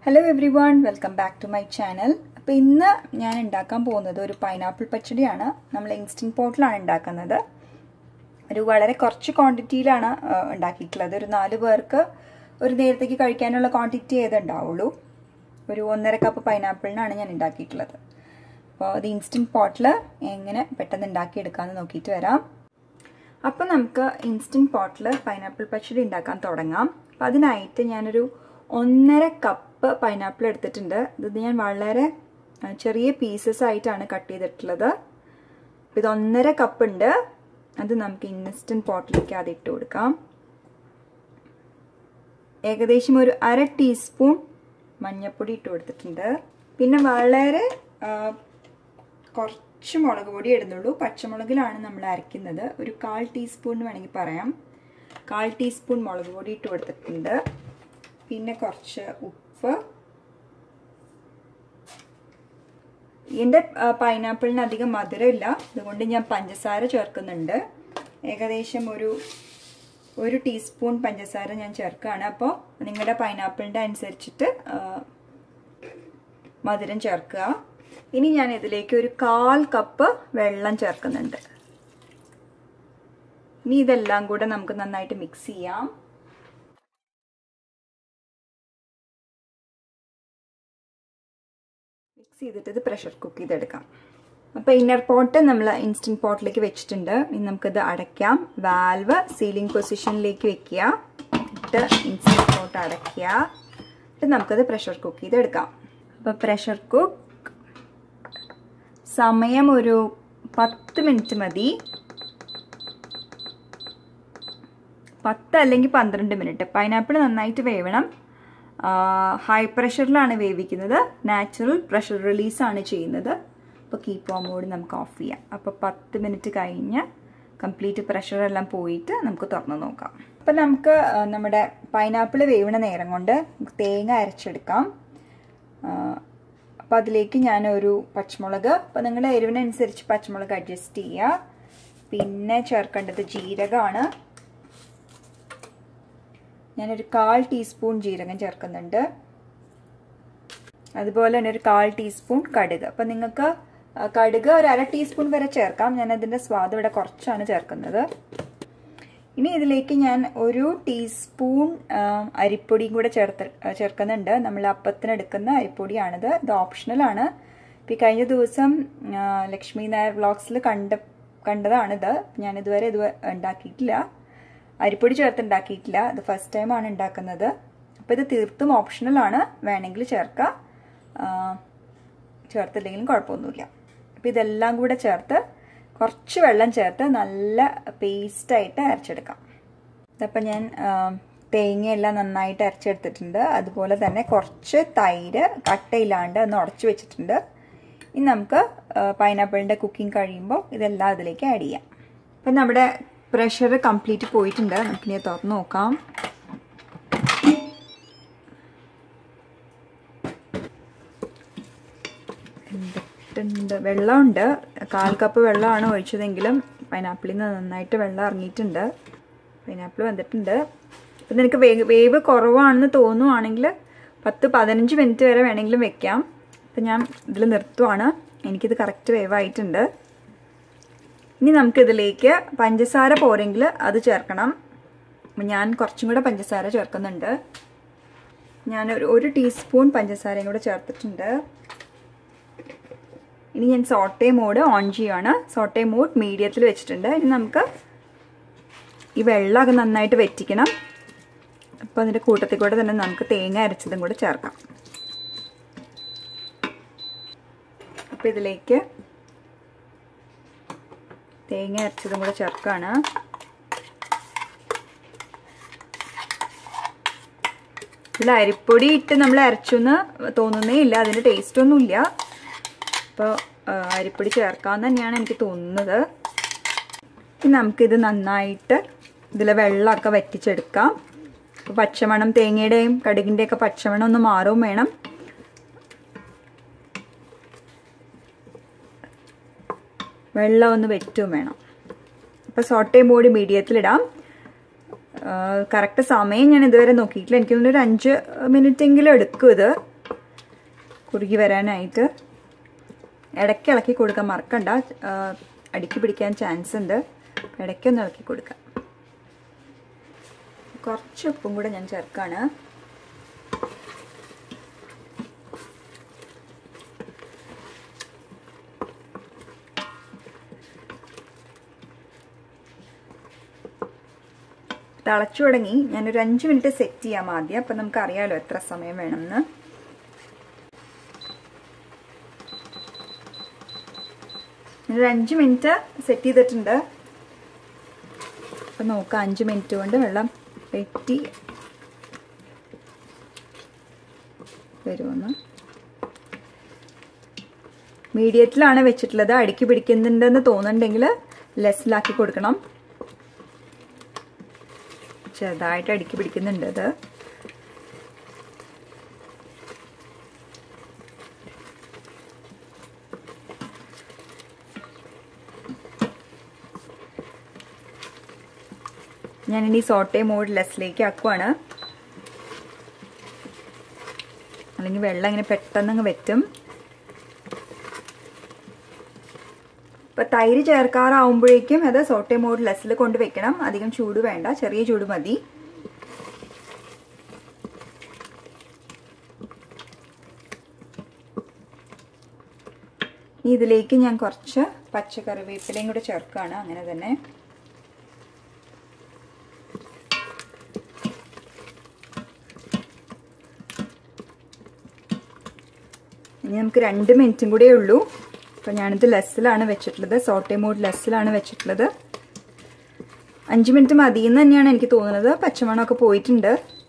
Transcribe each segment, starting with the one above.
hello everyone welcome back to my channel അപ്പോൾ ഇന്ന് ഞാൻ ഉണ്ടാക്കാൻ പോകുന്നത് ഒരു പൈനാപ്പിൾ പച്ചടിയാണ് നമ്മൾ ഇൻസ്റ്റൻറ്റ് പോട്ടിലാണ് ഉണ്ടാക്കുന്നത് ഒരു വളരെ കുറച്ച് ക്വാണ്ടിറ്റിയിലാണ് ഉണ്ടാക്കിയിട്ടുള്ളത് ഒരു നാല് പേർക്ക് ഒരു നേരത്തേക്ക് കഴിക്കാനുള്ള ക്വാണ്ടിറ്റി ഏത് ഉണ്ടാവുള്ളൂ ഒരു ഒന്നര കപ്പ് പൈനാപ്പിളിനാണ് ഞാൻ ഉണ്ടാക്കിയിട്ടുള്ളത് അപ്പോൾ അത് ഇൻസ്റ്റൻറ്റ് പോട്ടിൽ എങ്ങനെ പെട്ടെന്ന് ഉണ്ടാക്കിയെടുക്കാമെന്ന് നോക്കിയിട്ട് വരാം അപ്പോൾ നമുക്ക് ഇൻസ്റ്റൻറ്റ് പോട്ടിൽ പൈനാപ്പിൾ പച്ചടി ഉണ്ടാക്കാൻ തുടങ്ങാം അപ്പോൾ അതിനായിട്ട് ഞാനൊരു ഒന്നര കപ്പ് പൈനാപ്പിൾ എടുത്തിട്ടുണ്ട് ഇത് ഞാൻ വളരെ ചെറിയ പീസസ് ആയിട്ടാണ് കട്ട് ചെയ്തിട്ടുള്ളത് അപ്പോൾ ഇത് ഒന്നര കപ്പ് ഉണ്ട് അത് നമുക്ക് ഇൻസ്റ്റൻറ്റ് പോട്ടിലേക്ക് അത് ഇട്ട് കൊടുക്കാം ഏകദേശം ഒരു അര ടീസ്പൂൺ മഞ്ഞൾപ്പൊടി ഇട്ട് കൊടുത്തിട്ടുണ്ട് പിന്നെ വളരെ കുറച്ച് മുളക് പൊടി ഇടുന്നുള്ളൂ പച്ചമുളകിലാണ് നമ്മൾ അരയ്ക്കുന്നത് ഒരു കാൽ ടീസ്പൂൺ വേണമെങ്കിൽ പറയാം കാൽ ടീസ്പൂൺ മുളക് പൊടി ഇട്ട് കൊടുത്തിട്ടുണ്ട് പിന്നെ കുറച്ച് ഉപ്പ് എൻ്റെ പൈനാപ്പിളിന് അധികം മധുരമില്ല അതുകൊണ്ട് ഞാൻ പഞ്ചസാര ചേർക്കുന്നുണ്ട് ഏകദേശം ഒരു ഒരു ടീസ്പൂൺ പഞ്ചസാര ഞാൻ ചേർക്കുകയാണ് അപ്പോൾ നിങ്ങളുടെ പൈനാപ്പിളിൻ്റെ അനുസരിച്ചിട്ട് മധുരം ചേർക്കുക ഇനി ഞാൻ ഇതിലേക്ക് ഒരു കാൽ കപ്പ് വെള്ളം ചേർക്കുന്നുണ്ട് ഇനി ഇതെല്ലാം കൂടെ നമുക്ക് നന്നായിട്ട് മിക്സ് ചെയ്യാം മിക്സ് ചെയ്തിട്ട് ഇത് പ്രഷർ കുക്ക് ചെയ്തെടുക്കാം അപ്പോൾ ഇന്നർ പോട്ട് നമ്മൾ ഇൻസ്റ്റൻറ്റ് പോട്ടിലേക്ക് വെച്ചിട്ടുണ്ട് ഇനി നമുക്കിത് അടയ്ക്കാം വാൽവ് സീലിംഗ് പൊസിഷനിലേക്ക് വെക്കുക എന്നിട്ട് ഇൻസ്റ്റൻറ്റ് പോട്ട് അടയ്ക്കുക എന്നിട്ട് നമുക്കത് പ്രഷർ കുക്ക് ചെയ്തെടുക്കാം അപ്പോൾ പ്രഷർ കുക്ക് സമയം ഒരു പത്ത് മിനിറ്റ് മതി പത്ത് അല്ലെങ്കിൽ പന്ത്രണ്ട് മിനിറ്റ് പൈനാപ്പിൾ നന്നായിട്ട് വേവണം ഹൈ പ്രഷറിലാണ് വേവിക്കുന്നത് നാച്ചുറൽ പ്രഷർ റിലീസാണ് ചെയ്യുന്നത് അപ്പോൾ കീപ്പ് ഓൺ മോഡ് നമുക്ക് ഓഫ് ചെയ്യാം അപ്പോൾ പത്ത് മിനിറ്റ് കഴിഞ്ഞ് കംപ്ലീറ്റ് പ്രഷറെല്ലാം പോയിട്ട് നമുക്ക് തുറന്ന് നോക്കാം അപ്പം നമുക്ക് നമ്മുടെ പൈനാപ്പിൾ വേവണ നേരം കൊണ്ട് തേങ്ങ അരച്ചെടുക്കാം അപ്പോൾ അതിലേക്ക് ഞാനൊരു പച്ചമുളക് അപ്പോൾ നിങ്ങളുടെ എരിവിനനുസരിച്ച് പച്ചമുളക് അഡ്ജസ്റ്റ് ചെയ്യുക പിന്നെ ചേർക്കേണ്ടത് ജീരകമാണ് ഞാനൊരു കാൽ ടീസ്പൂൺ ജീരകം ചേർക്കുന്നുണ്ട് അതുപോലെ തന്നെ ഒരു കാൽ ടീസ്പൂൺ കടുക് അപ്പം നിങ്ങൾക്ക് കടുക് ഒരു അര ടീസ്പൂൺ വരെ ചേർക്കാം ഞാൻ അതിൻ്റെ സ്വാദ് ഇവിടെ കുറച്ചാണ് ചേർക്കുന്നത് ഇനി ഇതിലേക്ക് ഞാൻ ഒരു ടീസ്പൂൺ അരിപ്പൊടിയും കൂടെ ചേർത്ത് ചേർക്കുന്നുണ്ട് നമ്മൾ അപ്പത്തിനെടുക്കുന്ന അരിപ്പൊടിയാണിത് ഇത് ഓപ്ഷണലാണ് ഇപ്പം കഴിഞ്ഞ ദിവസം ലക്ഷ്മി നായർ വ്ളോഗ്സിൽ കണ്ട കണ്ടതാണിത് ഞാൻ ഇതുവരെ ഇത് ഉണ്ടാക്കിയിട്ടില്ല അരിപ്പൊടി ചേർത്ത് ഉണ്ടാക്കിയിട്ടില്ല ഇത് ഫസ്റ്റ് ടൈമാണ് ഉണ്ടാക്കുന്നത് അപ്പോൾ ഇത് തീർത്തും ഓപ്ഷണലാണ് വേണമെങ്കിൽ ചേർക്കുക ചേർത്തില്ലെങ്കിലും കുഴപ്പമൊന്നുമില്ല അപ്പോൾ ഇതെല്ലാം കൂടെ ചേർത്ത് കുറച്ച് വെള്ളം ചേർത്ത് നല്ല പേസ്റ്റായിട്ട് അരച്ചെടുക്കാം ഇതപ്പോൾ ഞാൻ തേങ്ങയെല്ലാം നന്നായിട്ട് അരച്ചെടുത്തിട്ടുണ്ട് അതുപോലെ തന്നെ കുറച്ച് തൈര് കട്ടയില്ലാണ്ട് ഒന്ന് ഉടച്ചു വെച്ചിട്ടുണ്ട് ഇനി നമുക്ക് പൈനാപ്പിളിൻ്റെ കുക്കിംഗ് കഴിയുമ്പോൾ ഇതെല്ലാം അതിലേക്ക് ആഡ് ചെയ്യാം അപ്പം നമ്മുടെ പ്രഷർ കംപ്ലീറ്റ് പോയിട്ടുണ്ട് നമുക്കിനി തുറന്ന് നോക്കാം എന്തിട്ടുണ്ട് വെള്ളമുണ്ട് കാൽ കപ്പ് വെള്ളമാണ് ഒഴിച്ചതെങ്കിലും പൈനാപ്പിളിൽ നിന്ന് നന്നായിട്ട് വെള്ളം ഇറങ്ങിയിട്ടുണ്ട് പൈനാപ്പിൾ വന്നിട്ടുണ്ട് ഇപ്പം നിനക്ക് വേവ് വേവ് കുറവാണെന്ന് തോന്നുവാണെങ്കിൽ പത്ത് പതിനഞ്ച് മിനിറ്റ് വരെ വേണമെങ്കിലും വെക്കാം അപ്പം ഞാൻ ഇതിൽ നിർത്തുവാണ് എനിക്കിത് കറക്റ്റ് വേവായിട്ടുണ്ട് ഇനി നമുക്കിതിലേക്ക് പഞ്ചസാര പോരെങ്കിൽ അത് ചേർക്കണം അപ്പം ഞാൻ കുറച്ചും കൂടെ പഞ്ചസാര ചേർക്കുന്നുണ്ട് ഞാൻ ഒരു ഒരു ടീസ്പൂൺ പഞ്ചസാരയും കൂടെ ചേർത്തിട്ടുണ്ട് ഇനി ഞാൻ സോട്ടേ മോഡ് ഓൺ ചെയ്യുകയാണ് സോട്ടേ മോഡ് മീഡിയത്തിൽ വെച്ചിട്ടുണ്ട് ഇനി നമുക്ക് ഈ വെള്ളമൊക്കെ നന്നായിട്ട് വെറ്റിക്കണം അപ്പോൾ അതിൻ്റെ കൂട്ടത്തിൽ കൂടെ തന്നെ നമുക്ക് തേങ്ങ അരച്ചതും കൂടെ ചേർക്കാം അപ്പോൾ ഇതിലേക്ക് തേങ്ങ അരച്ചതും കൂടെ ചേർക്കുകയാണ് ഇതിൽ അരിപ്പൊടി ഇട്ട് നമ്മൾ അരച്ചെന്ന് തോന്നുന്നേ ഇല്ല അതിൻ്റെ ടേസ്റ്റ് ഒന്നുമില്ല അപ്പോൾ അരിപ്പൊടി ചേർക്കാമെന്ന് തന്നെയാണ് എനിക്ക് തോന്നുന്നത് ഇനി നമുക്കിത് നന്നായിട്ട് ഇതിലെ വെള്ളമൊക്കെ വറ്റിച്ചെടുക്കാം അപ്പോൾ പച്ചമണം തേങ്ങയുടെയും കടുകിൻ്റെയൊക്കെ പച്ചമണം ഒന്ന് മാറും വേണം വെള്ളം ഒന്ന് വെറ്റും വേണം അപ്പോൾ സോട്ടേ ബോഡി മീഡിയത്തിലിടാം കറക്റ്റ് സമയം ഞാൻ ഇതുവരെ നോക്കിയിട്ടില്ല എനിക്ക് തോന്നുന്നു ഒരു അഞ്ച് മിനിറ്റ് എങ്കിലും എടുക്കും ഇത് കുറുകി വരാനായിട്ട് ഇടയ്ക്ക് ഇളക്കി കൊടുക്കാൻ മറക്കണ്ട അടിക്ക് പിടിക്കാൻ ചാൻസ് ഉണ്ട് ഇടയ്ക്കൊന്ന് ഇളക്കി കൊടുക്കാം കുറച്ച് ഉപ്പും കൂടെ ഞാൻ ചേർക്കാണ് തിളച്ചു തുടങ്ങി ഞാനൊരു അഞ്ച് മിനിറ്റ് സെറ്റ് ചെയ്യാം ആദ്യം അപ്പം നമുക്ക് അറിയാലോ എത്ര സമയം വേണമെന്ന് ഒരു അഞ്ച് മിനിറ്റ് സെറ്റ് ചെയ്തിട്ടുണ്ട് അപ്പം നോക്കാം അഞ്ച് മിനിറ്റ് കൊണ്ട് വെള്ളം വെട്ടി വരുമെന്ന് മീഡിയറ്റിലാണ് വെച്ചിട്ടുള്ളത് അടുക്കി പിടിക്കുന്നുണ്ടെന്ന് തോന്നുന്നുണ്ടെങ്കിൽ ലെസ്സിലാക്കി കൊടുക്കണം ചെറുതായിട്ട് അടുക്കി പിടിക്കുന്നുണ്ട് അത് ഞാനിനി സോട്ടെ മോഡ് ലെസ്സിലേക്ക് ആക്കുവാണ് അല്ലെങ്കിൽ വെള്ളം ഇങ്ങനെ പെട്ടെന്ന് അങ്ങ് വെറ്റും ഇപ്പൊ തൈര് ചേർക്കാറാവുമ്പോഴേക്കും അത് സോട്ടെ മോഡ് ലെസ്സിൽ കൊണ്ട് വെക്കണം അധികം ചൂട് വേണ്ട ചെറിയ ചൂട് മതി ഇതിലേക്ക് ഞാൻ കുറച്ച് പച്ചക്കറിവേപ്പിലയും കൂടെ ചേർക്കുകയാണ് അങ്ങനെ തന്നെ ഇനി നമുക്ക് രണ്ട് മിനിറ്റും കൂടെ ഉള്ളൂ അപ്പോൾ ഞാനിത് ലെസ്സിലാണ് വെച്ചിട്ടുള്ളത് സോട്ടെ മോഡ് ലെസ്സിലാണ് വെച്ചിട്ടുള്ളത് അഞ്ച് മിനിറ്റ് മതി എന്ന് തന്നെയാണ് എനിക്ക് തോന്നുന്നത് പച്ചമണമൊക്കെ പോയിട്ടുണ്ട്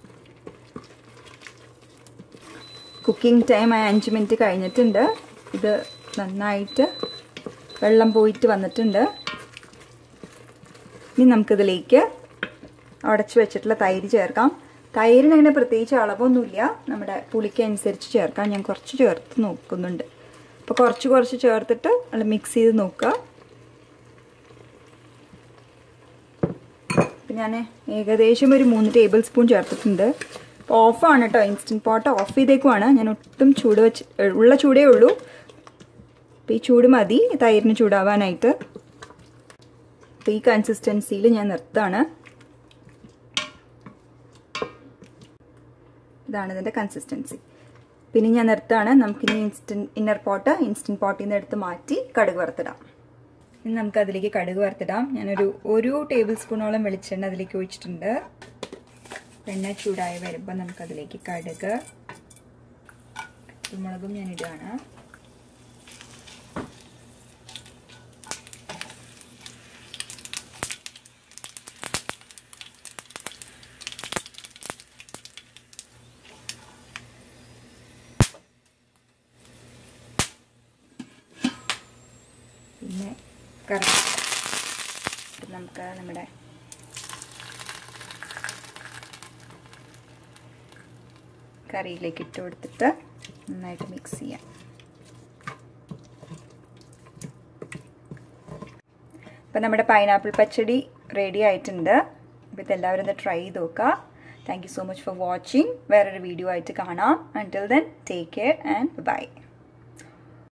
കുക്കിംഗ് ടൈം ആയ അഞ്ച് മിനിറ്റ് കഴിഞ്ഞിട്ടുണ്ട് ഇത് നന്നായിട്ട് വെള്ളം പോയിട്ട് വന്നിട്ടുണ്ട് ഇനി നമുക്കിതിലേക്ക് ഉടച്ച് വെച്ചിട്ടുള്ള തൈര് ചേർക്കാം തൈരിന് അങ്ങനെ പ്രത്യേകിച്ച് അളവൊന്നുമില്ല നമ്മുടെ പുളിക്ക് അനുസരിച്ച് ചേർക്കാം ഞാൻ കുറച്ച് ചേർത്ത് നോക്കുന്നുണ്ട് അപ്പോൾ കുറച്ച് കുറച്ച് ചേർത്തിട്ട് അല്ല മിക്സ് ചെയ്ത് നോക്കുക അപ്പം ഞാൻ ഏകദേശം ഒരു മൂന്ന് ടേബിൾ സ്പൂൺ ചേർത്തിട്ടുണ്ട് അപ്പോൾ ഓഫാണ് കേട്ടോ ഇൻസ്റ്റൻറ്റ് പോട്ട് ഓഫ് ചെയ്തേക്കുവാണ് ഞാൻ ഒട്ടും ചൂട് വെച്ച് ഉള്ള ചൂടേ ഉള്ളൂ അപ്പോൾ ഈ ചൂട് മതി തൈരിന് ചൂടാവാനായിട്ട് അപ്പോൾ ഈ കൺസിസ്റ്റൻസിയിൽ ഞാൻ നിർത്താണ് ഇതാണ് ഇതിൻ്റെ കൺസിസ്റ്റൻസി പിന്നെ ഞാൻ നിർത്താണ് നമുക്കിനി ഇൻസ്റ്റൻറ്റ് ഇന്നർ പോട്ട് ഇൻസ്റ്റൻറ്റ് പോട്ടിൽ നിന്ന് എടുത്ത് മാറ്റി കടുക് വറുത്തിടാം ഇനി നമുക്ക് അതിലേക്ക് കടുക് വറുത്തിടാം ഞാനൊരു ഒരു ടേബിൾ സ്പൂണോളം വെളിച്ചെണ്ണ അതിലേക്ക് ഒഴിച്ചിട്ടുണ്ട് എണ്ണ ചൂടായി വരുമ്പോൾ നമുക്കതിലേക്ക് കടുക് കുരുമുളകും ഞാൻ ഇടുകയാണ് പിന്നെ കറി നമുക്ക് നമ്മുടെ കറിയിലേക്ക് ഇട്ട് കൊടുത്തിട്ട് നന്നായിട്ട് മിക്സ് ചെയ്യാം അപ്പം നമ്മുടെ പൈനാപ്പിൾ പച്ചടി റെഡി ആയിട്ടുണ്ട് അപ്പോൾ ഇതെല്ലാവരും ഒന്ന് ട്രൈ ചെയ്ത് നോക്കുക thank you so much for watching വേറൊരു വീഡിയോ ആയിട്ട് കാണാം until then take care and by